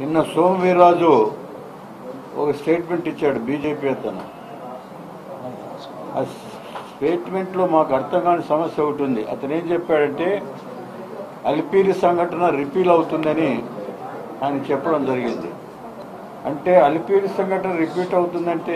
నిన్న సోమవీర్రాజు ఒక స్టేట్మెంట్ ఇచ్చాడు బీజేపీ అతను ఆ స్టేట్మెంట్లో మాకు అర్థం కాని సమస్య ఒకటి ఉంది అతను ఏం చెప్పాడంటే అలిపిరి సంఘటన రిపీల్ అవుతుందని ఆయన చెప్పడం జరిగింది అంటే అలిపిరి సంఘటన రిపీట్ అవుతుందంటే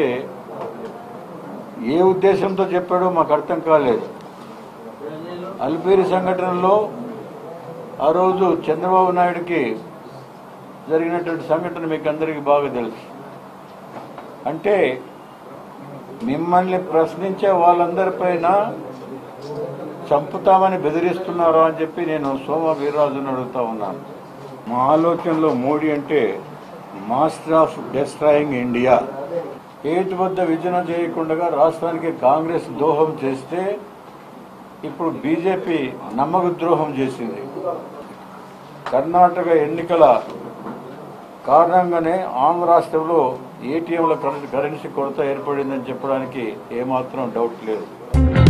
ఏ ఉద్దేశంతో చెప్పాడో మాకు అర్థం కాలేదు అలిపిరి సంఘటనలో ఆ రోజు చంద్రబాబు నాయుడుకి జరిగినటువంటి సంఘటన మీకు అందరికీ బాగా తెలుసు అంటే మిమ్మల్ని ప్రశ్నించే వాళ్ళందరిపైన చంపుతామని బెదిరిస్తున్నారు అని చెప్పి నేను సోమ వీర్రాజుని అడుగుతా ఉన్నాను మా ఆలోచనలో మోడీ అంటే మాస్టర్ ఆఫ్ డెస్ట్రాయింగ్ ఇండియా ఏటి వద్ద విజయం చేయకుండా రాష్ట్రానికి కాంగ్రెస్ ద్రోహం చేస్తే ఇప్పుడు బీజేపీ నమ్మక ద్రోహం చేసింది కర్ణాటక ఎన్నికల కారణంగానే ఆంధ్ర రాష్ట్రంలో ఏటీఎంల కరెన్సీ కొరత ఏర్పడిందని చెప్పడానికి ఏమాత్రం డౌట్ లేదు